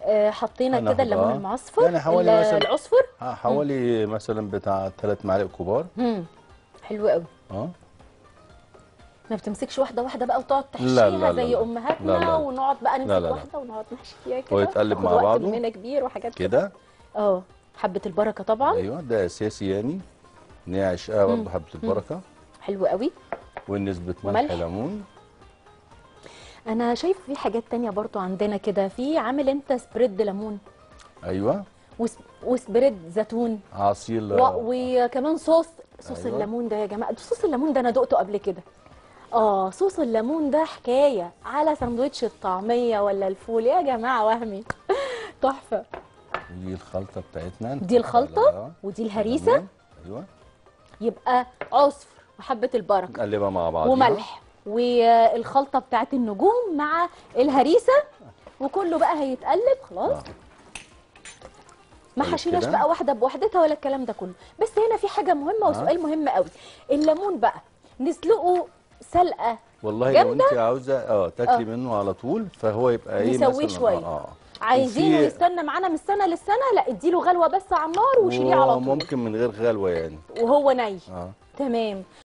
آه، حطينا هناخد كده الليمون آه. المعصفر يعني حوالي ال- مثلا- العصفر اه حوالي مثلا بتاع ثلاث معالق كبار مم. حلو قوي اه ما بتمسكش واحده واحده بقى وتقعد لا، لا، تحشيها لا، زي لا. امهاتنا لا، لا. ونقعد بقى نمسك لا، لا. واحده ونقعد نحشي فيها كده هو يتقلب تاخد مع وقت بعضه. مننا كبير وحاجات كده كده اه حبه البركه طبعا ايوه ده اساسي يعني نعش اه برضه حبه البركه حلو قوي ونسبه ملح وملح. ليمون انا شايف في حاجات تانية برضو عندنا كده في عامل انت سبريد ليمون ايوه وس- وسبريد زيتون عصير و... وكمان صوص صوص أيوة. الليمون ده يا جماعه صوص الليمون ده انا دقته قبل كده اه صوص الليمون ده حكايه على سندوتش الطعميه ولا الفول يا جماعه وهمي تحفه ودي الخلطه بتاعتنا دي الخلطه ودي الهريسه ليمون. ايوه يبقى عصفر وحبه البركه نقلبها مع بعض وملح والخلطه بتاعت النجوم مع الهريسه وكله بقى هيتقلب خلاص آه. ما طيب حشيناش كده. بقى واحده بوحدتها ولا الكلام ده كله بس هنا في حاجه مهمه وسؤال مهم قوي الليمون بقى نسلقه سلقه والله لو جامدة؟ انت عاوزه اه تاكلي منه على طول فهو يبقى ايه نسويه مثلا شوية. اه عايزينه وفي- يستنى معانا من السنه للسنه لا اديله غلوه بس على النار وشيليه على طول وممكن من غير غلوه يعني وهو ني اه تمام